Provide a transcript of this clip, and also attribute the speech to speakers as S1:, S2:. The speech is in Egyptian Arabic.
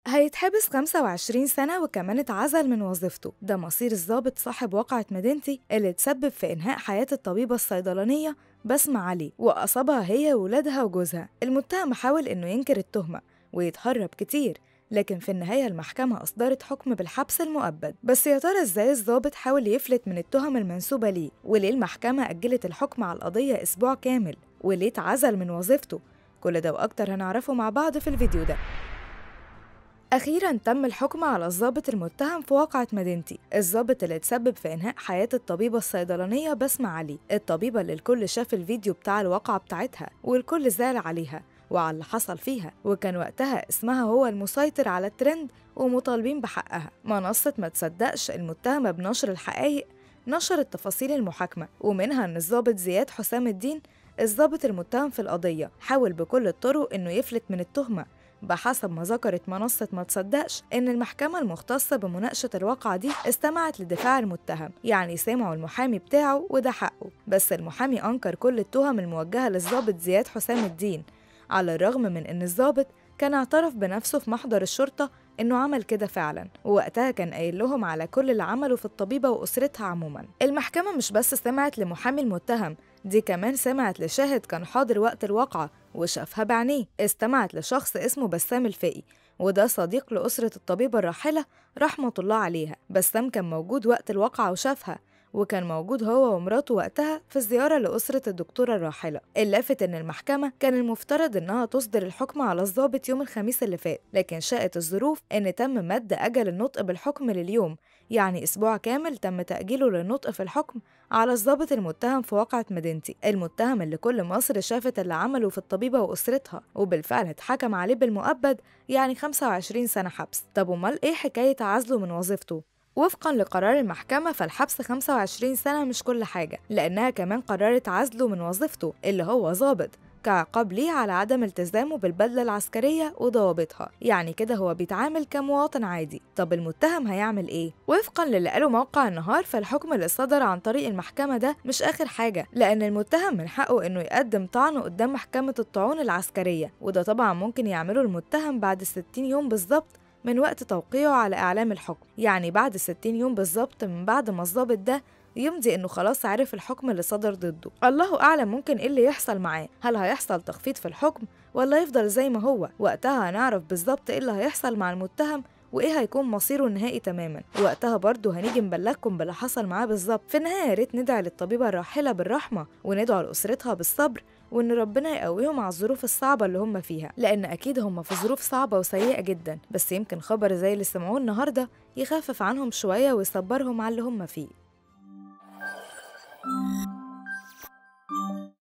S1: هيتحبس 25 سنة وكمان اتعزل من وظيفته ده مصير الضابط صاحب واقعة مدينتي اللي تسبب في إنهاء حياة الطبيبة الصيدلانية بسمة علي وأصابها هي وولادها وجوزها المتهم حاول إنه ينكر التهمة ويتهرب كتير لكن في النهاية المحكمة أصدرت حكم بالحبس المؤبد بس يا ترى إزاي الضابط حاول يفلت من التهم المنسوبة ليه وليه المحكمة أجلت الحكم على القضية أسبوع كامل وليه اتعزل من وظيفته كل ده وأكتر هنعرفه مع بعض في الفيديو ده أخيرا تم الحكم على الضابط المتهم في واقعة مدينتي الضابط اللي تسبب في إنهاء حياة الطبيبة الصيدلانية بسمة علي الطبيبة اللي الكل شاف الفيديو بتاع الواقعة بتاعتها والكل زعل عليها وعلى اللي حصل فيها وكان وقتها اسمها هو المسيطر على الترند ومطالبين بحقها منصة ما تصدقش المتهمة بنشر الحقائق نشرت تفاصيل المحاكمة ومنها إن الضابط زياد حسام الدين الضابط المتهم في القضية حاول بكل الطرق إنه يفلت من التهمة بحسب ما ذكرت منصة ما تصدقش إن المحكمة المختصة بمناقشة الواقعة دي استمعت لدفاع المتهم يعني سمعوا المحامي بتاعه وده حقه بس المحامي أنكر كل التهم الموجهة للضابط زياد حسام الدين على الرغم من إن الضابط كان اعترف بنفسه في محضر الشرطة إنه عمل كده فعلا ووقتها كان قايل لهم على كل اللي عمله في الطبيبة وأسرتها عموما المحكمة مش بس سمعت لمحامي المتهم دي كمان سمعت لشاهد كان حاضر وقت الواقعة وشافها بعينيه استمعت لشخص اسمه بسام الفقي وده صديق لأسرة الطبيبة الراحلة رحمة الله عليها بسام كان موجود وقت الواقعة وشافها وكان موجود هو ومراته وقتها في الزيارة لأسرة الدكتورة الراحلة اللافت إن المحكمة كان المفترض إنها تصدر الحكم على الضابط يوم الخميس اللي فات لكن شاءت الظروف إن تم مد أجل النطق بالحكم لليوم يعني أسبوع كامل تم تأجيله للنطق في الحكم على الضابط المتهم في واقعة مدينتي المتهم اللي كل مصر شافت اللي عمله في الطبيبة وأسرتها وبالفعل اتحكم عليه بالمؤبد يعني 25 سنة حبس طب أمال إيه حكاية عزله من وظيفته؟ وفقا لقرار المحكمة فالحبس 25 سنة مش كل حاجة لأنها كمان قررت عزله من وظيفته اللي هو ضابط كعقاب ليه على عدم التزامه بالبدلة العسكرية وضوابطها يعني كده هو بيتعامل كمواطن عادي طب المتهم هيعمل ايه؟ وفقا للي قاله موقع النهار فالحكم اللي صدر عن طريق المحكمة ده مش آخر حاجة لأن المتهم من حقه إنه يقدم طعنه قدام محكمة الطعون العسكرية وده طبعا ممكن يعمله المتهم بعد 60 يوم بالظبط من وقت توقيعه على إعلام الحكم يعني بعد 60 يوم بالظبط من بعد ما الضابط ده يمضي انه خلاص عرف الحكم اللي صدر ضده الله اعلم ممكن ايه اللي يحصل معاه هل هيحصل تخفيض في الحكم ولا يفضل زي ما هو وقتها هنعرف بالظبط ايه اللي هيحصل مع المتهم وايه هيكون مصيره النهائي تماما وقتها برضه هنيجي نبلغكم باللي حصل معاه بالظبط في النهايه يا ريت ندعي للطبيبه الراحله بالرحمه وندعو لاسرتها بالصبر وان ربنا يقويهم على الظروف الصعبه اللي هم فيها لان اكيد هم في ظروف صعبه وسيئه جدا بس يمكن خبر زي اللي سمعوه النهارده يخفف عنهم شويه ويصبرهم على اللي هم فيه